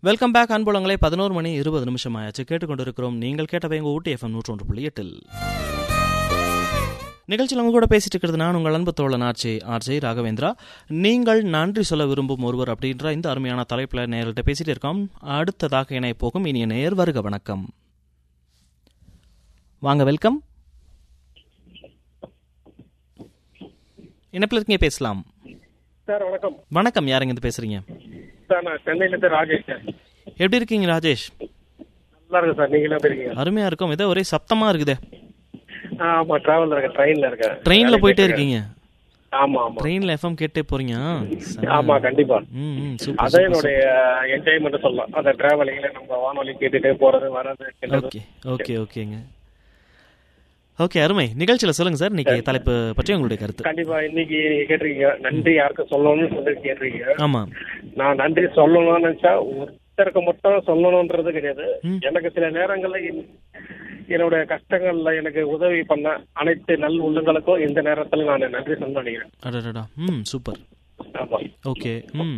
Welcome back அன்புலங்களே பதினோரு மணி இருபது நிமிஷம் ஆயாச்சு கேட்டுக்கொண்டிருக்கிறோம் நீங்கள் கேட்டவை உங்கள் ஊட்டி எஃப்எம் நூற்றொன்று புள்ளி எட்டில் நிகழ்ச்சியில் உங்க கூட பேசிட்டு இருக்கிறது நான் உங்கள் அன்பு தோழன் ஆர்ஜே ஆர்ஜே ராகவேந்திரா நீங்கள் நன்றி சொல்ல விரும்பும் ஒருவர் அப்படின்ற இந்த அருமையான தலைப்பில் நேர்கள்ட்ட பேசிட்டு இருக்கோம் அடுத்ததாக இணைய போகும் இனிய நேர் வருக வணக்கம் வாங்க வெல்கம் இணைப்பில் இருக்கீங்க பேசலாம் சார் வணக்கம் வணக்கம் யாருங்க இருந்து பேசுறீங்க சார் நான் சென்னையில இருந்து ராஜேஷ் சார் எப்படி இருக்கீங்க ராஜேஷ் நல்லா இருக்கு சார் நீங்க எப்படி இருக்கீங்க அருமையா இருக்கும் ஏதோ ஒரே சத்தமா இருக்குதே ஆ, ஆமா டிராவல்ல இருக்கேன் ட்ரெயின்ல இருக்கேன் ட்ரெயின்ல போயிட்டே இருக்கீங்க ஆமா ஆமா ட்ரெயின்ல எஃப்எம் கேட்டே போறீங்க ஆமா கண்டிப்பா ம் ம் சூப்பர் அதான் என்னுடைய என்ஜாய்மெண்ட் சொல்லலாம் அந்த டிராவலிங்ல நம்ம வானொலி கேட்டுட்டே போறது வர்றது ஓகே ஓகே ஓகேங்க ஓகே அருமை நிகழ்ச்சியில சொல்லுங்க சார் இன்னைக்கு தலைப்பு பற்றி உங்களுடைய கருத்து கண்டிப்பா இன்னைக்கு கேட்டிருக்கீங்க நன்றி யாருக்கு சொல்லணும்னு சொல்லி கேட்டிருக்கீங்க ஆமா நான் நன்றி சொல்லணும்னு நினைச்சா ஒருத்தருக்கு மட்டும் சொல்லணும்ன்றது கிடையாது ம். எனக்கு சில நேரங்கள்ல என்- என்னோட கஷ்டங்கள்ல எனக்கு உதவி பண்ண அனைத்து நல் உள்ளங்களுக்கும் இந்த நேரத்துல நான் நன்றி சொல்ல நினைக்கிறேன் அடடடா ம் சூப்பர் ஆமா ஓகே ம்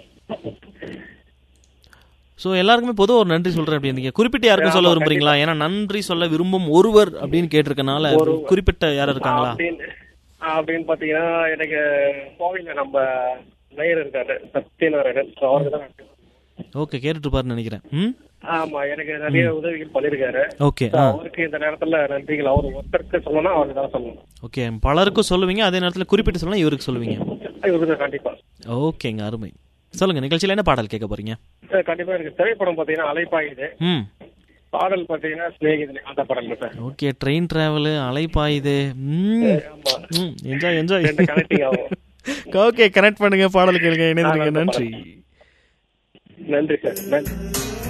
ஸோ எல்லாருக்குமே பொதுவாக ஒரு நன்றி சொல்றேன் அப்படி நீங்க குறிப்பிட்ட யாருக்கும் சொல்ல விரும்புறீங்களா ஏன்னா நன்றி சொல்ல விரும்பும் ஒருவர் அப்படின்னு கேட்டிருக்கனால குறிப்பிட்ட யாரும் இருக்காங்களா அப்படின்னு அப்படின்னு பாத்தீங்கன்னா எனக்கு கோவில்ல நம்ம நேயர் இருக்காரு சத்யநாராயணன் So அவருக்கு தான் நன்றி. ஓகே கேட்டுட்டு பாருன்னு நினைக்கிறேன் ம் ஆமா எனக்கு நிறைய உதவிகள் பண்ணிருக்காரு ஓகே So ஆ அவருக்கு இந்த நேரத்துல நன்றிகள் அவர் ஒருத்தருக்கு சொல்லணும் அவருக்கு தான் சொல்லணும் ஓகே பலருக்கும் சொல்லுவீங்க அதே நேரத்தில் குறிப்பிட்டு சொல்லலாம் இவருக்கு சொல்லுவீங்க இவருக்கு தான் கண்டிப்பா ஓகேங்க அருமை சொல்லுங்க நிகழ்ச்சியில் என்ன பாடல் கேட்க போறீங்க சார் கண்டிப்பா எனக்கு திரைப்படம் பாத்தீங்கன்னா அலைப்பாயுது ம் பாடல் பாத்தீங்கன்னா சிநேகிதனே அந்த படம் சார் ஓகே ட்ரெயின் டிராவலு அலைப்பாயுது ம் ஆமா ம் என்ஜாய் என்ஜாய் ரெண்டு கனெக்டிங் ஆகும் ஓகே கனெக்ட் பண்ணுங்க பாடல் கேளுங்க இணைந்திருங்க நன்றி நன்றி சார் நன்றி